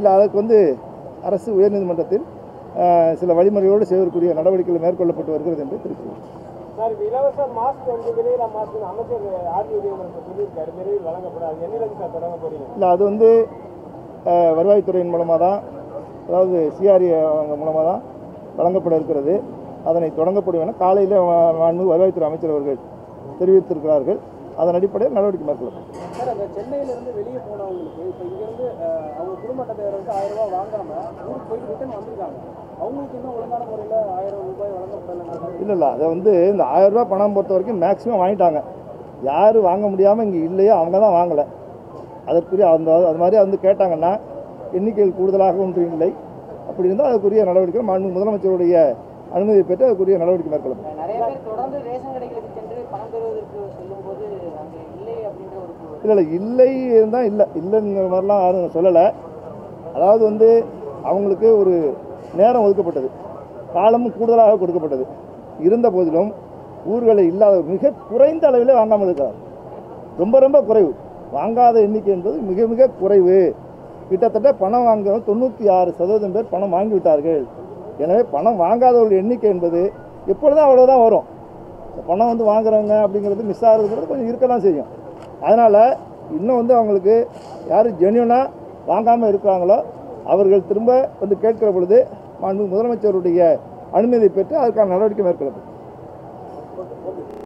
இல்லை அதுக்கு வந்து அரசு உயர்நீதிமன்றத்தில் அஹ், சில வழிமுறைகளோடு செய்வதற்குரிய நடவடிக்கைகள் மேற்கொள்ளப்பட்டு வருகிறது என்று தெரிவித்துள்ளேன் சார் இப்ப இலவச மாஸ்க் வந்து விரைவில் மாஸ்க் அமைச்சர் ஆர்டி உதயமரத்தில் சொல்லியிருக்காரு விரைவில் வழங்கப்படாது என்னிலிருந்து சார் தொடங்க போறீங்க இல்லை அது வந்து அஹ், வருவாய்த்துறையின் மூலமாக தான் அதாவது சிஆர்ஏ மூலமாக தான் வழங்கப்பட இருக்கிறது அதனை தொடங்கப்படும் என காலையில் மாண்பு வருவாய்த்துறை அமைச்சர் அவர்கள் தெரிவித்திருக்கிறார்கள் அதன் அடிப்படையில் நடவடிக்கை மேற்கொள்ளப்படும் சார் அந்த சென்னையிலிருந்து வெளியே போனவங்களுக்கு இப்போ இங்கேருந்து அவங்க குடும்ப அட்டைதாரர் வந்து ஆயிரம் ரூபாய் வாங்காம ஊருக்கு போயிட்டு ரிட்டர்ன் வந்திருக்காங்க அவங்களுக்கு இன்னும் ஒழுங்கான முறையில் ஆயிரம் ரூபாய் வழங்கப்படலை இல்லை இல்லை அதை வந்து இந்த ஆயிரம் ரூபாய் பணம் பொறுத்த வரைக்கும் மேக்ஸிமம் வாங்கிட்டாங்க யார் வாங்க முடியாமல் இங்கே இல்லையோ அவங்க தான் வாங்கலை அதற்குரிய அந்த அது மாதிரி வந்து கேட்டாங்கன்னா எண்ணிக்கைகள் கூடுதலாக ஒன்றும் இல்லை அப்படி இருந்தால் அதுக்குரிய நடவடிக்கை மாண்பு முதலமைச்சருடைய அனுமதியை பெற்று அதுக்குரிய நடவடிக்கை மேற்கொள்ளப்படும் நிறைய பேர் தொடர்ந்து ரேஷன் கடைகளுக்கு சென்று பணம் பெறுவதற்கு சொல்லும்போது அங்கே இல்லை அப்படின்ற ஒரு இல்லை இல்லை இல்லை இருந்தால் இல்லை இல்லைங்கிற மாதிரிலாம் யாரும் சொல்லலை அதாவது வந்து அவங்களுக்கு ஒரு நேரம் ஒதுக்கப்பட்டது காலமும் கூடுதலாக கொடுக்கப்பட்டது இருந்த போதிலும் ஊர்களில் இல்லாத மிக குறைந்த அளவிலே வாங்காமல் இருக்கிறார் ரொம்ப ரொம்ப குறைவு வாங்காத எண்ணிக்கை என்பது மிக மிக குறைவு கிட்டத்தட்ட பணம் வாங்குறவங்க தொண்ணூற்றி ஆறு சதவீதம் பேர் பணம் வாங்கி விட்டார்கள் எனவே பணம் வாங்காதவர்கள் எண்ணிக்கை என்பது எப்பொழுதும் அவ்வளோதான் வரும் இந்த பணம் வந்து வாங்குறவங்க அப்படிங்கிறது மிஸ் ஆகுறதுங்கிறது கொஞ்சம் இருக்க தான் செய்யும் அதனால் இன்னும் வந்து அவங்களுக்கு யார் ஜென்யூனாக வாங்காமல் இருக்கிறாங்களோ அவர்கள் திரும்ப வந்து கேட்கிற பொழுது மாண்பு முதலமைச்சருடைய அனுமதி பெற்று அதுக்கான நடவடிக்கை மேற்கொள்ளப்படும்